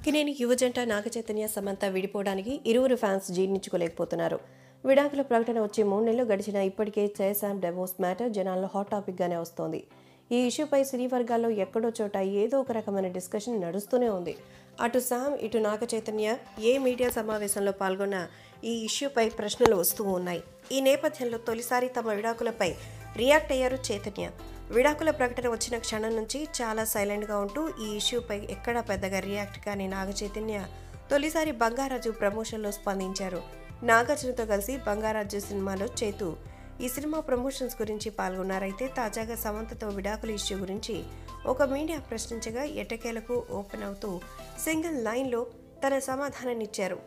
అక్కినేని యువజంట నాగచైతన్య సమంత విడిపోవడానికి ఇరువురు ఫ్యాన్స్ జీర్ణించుకోలేకపోతున్నారు విడాకుల ప్రకటన వచ్చి మూడు నెలలు గడిచినా ఇప్పటికే జయశామ్ డెవోర్స్ మ్యాటర్ జనాల్లో హాట్ టాపిక్గానే వస్తోంది ఈ ఇష్యూపై సినీ వర్గాల్లో ఎక్కడో చోట ఏదో ఒక రకమైన డిస్కషన్ నడుస్తూనే ఉంది అటు శామ్ ఇటు నాగ చైతన్య ఏ మీడియా సమావేశంలో పాల్గొన్నా ఈ ఇష్యూపై ప్రశ్నలు వస్తూ ఉన్నాయి ఈ నేపథ్యంలో తొలిసారి తమ విడాకులపై రియాక్ట్ అయ్యారు చైతన్య విడాకుల ప్రకటన వచ్చిన క్షణం నుంచి చాలా సైలెంట్గా ఉంటూ ఈ ఇష్యూపై ఎక్కడా పెద్దగా రియాక్ట్ కాని నాగ చైతన్య తొలిసారి బంగారాజు ప్రమోషన్లో స్పందించారు నాగార్జునతో కలిసి బంగారాజు సినిమాలో చేతు ఈ సినిమా ప్రమోషన్స్ గురించి పాల్గొన్నారైతే తాజాగా సమంతతో విడాకుల ఇష్యూ గురించి ఒక మీడియా ప్రశ్నించగా ఎట్టకేలకు ఓపెన్ అవుతూ సింగిల్ లైన్లో తన సమాధానాన్నిచ్చారు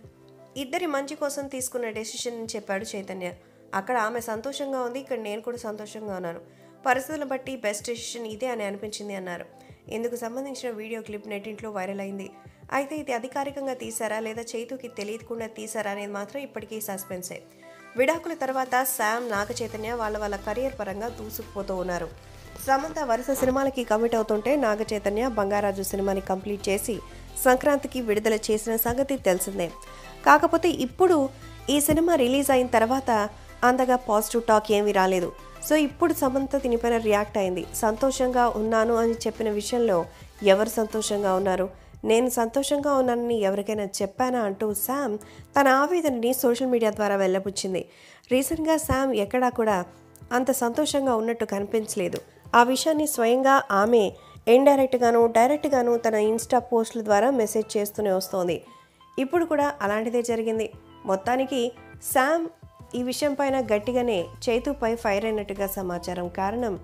ఇద్దరి మంచి కోసం తీసుకున్న డెసిషన్ అని చెప్పాడు చైతన్య అక్కడ ఆమె సంతోషంగా ఉంది ఇక్కడ నేను కూడా సంతోషంగా ఉన్నాను పరిస్థితులను బట్టి బెస్ట్ డెసిషన్ ఇదే అని అనిపించింది అన్నారు ఇందుకు సంబంధించిన వీడియో క్లిప్ నెట్టింట్లో వైరల్ అయింది అయితే ఇది అధికారికంగా తీసారా లేదా చైతుకి తెలియకుండా తీసారా అనేది మాత్రం ఇప్పటికీ సస్పెన్సే విడాకుల తర్వాత శామ్ నాగ చైతన్య వాళ్ళ వాళ్ళ కెరియర్ పరంగా దూసుకుపోతూ ఉన్నారు సమంత వరుస సినిమాలకి కమిట్ అవుతుంటే నాగ చైతన్య బంగారాజు సినిమాని కంప్లీట్ చేసి సంక్రాంతికి విడుదల చేసిన సంగతి తెలిసిందే కాకపోతే ఇప్పుడు ఈ సినిమా రిలీజ్ అయిన తర్వాత అంతగా పాజిటివ్ టాక్ ఏమీ రాలేదు సో ఇప్పుడు సమంత దీనిపైన రియాక్ట్ అయింది సంతోషంగా ఉన్నాను అని చెప్పిన విషయంలో ఎవరు సంతోషంగా ఉన్నారు నేను సంతోషంగా ఉన్నానని ఎవరికైనా చెప్పానా అంటూ శామ్ తన ఆవేదనని సోషల్ మీడియా ద్వారా వెళ్ళబుచ్చింది రీసెంట్గా శామ్ ఎక్కడా కూడా అంత సంతోషంగా ఉన్నట్టు కనిపించలేదు ఆ విషయాన్ని స్వయంగా ఆమె ఇండైరెక్ట్గాను డైరెక్ట్గాను తన ఇన్స్టా పోస్టుల ద్వారా మెసేజ్ చేస్తూనే వస్తోంది ఇప్పుడు కూడా అలాంటిదే జరిగింది మొత్తానికి శామ్ ఈ విషయం పైన గట్టిగానే చైతుపై ఫైర్ అయినట్టుగా సమాచారం కారణం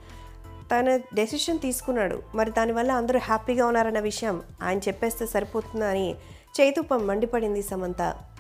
తన డెసిషన్ తీసుకున్నాడు మరి దానివల్ల అందరూ హ్యాపీగా ఉన్నారన్న విషయం ఆయన చెప్పేస్తే సరిపోతుందా అని చైతుపై మండిపడింది సమంత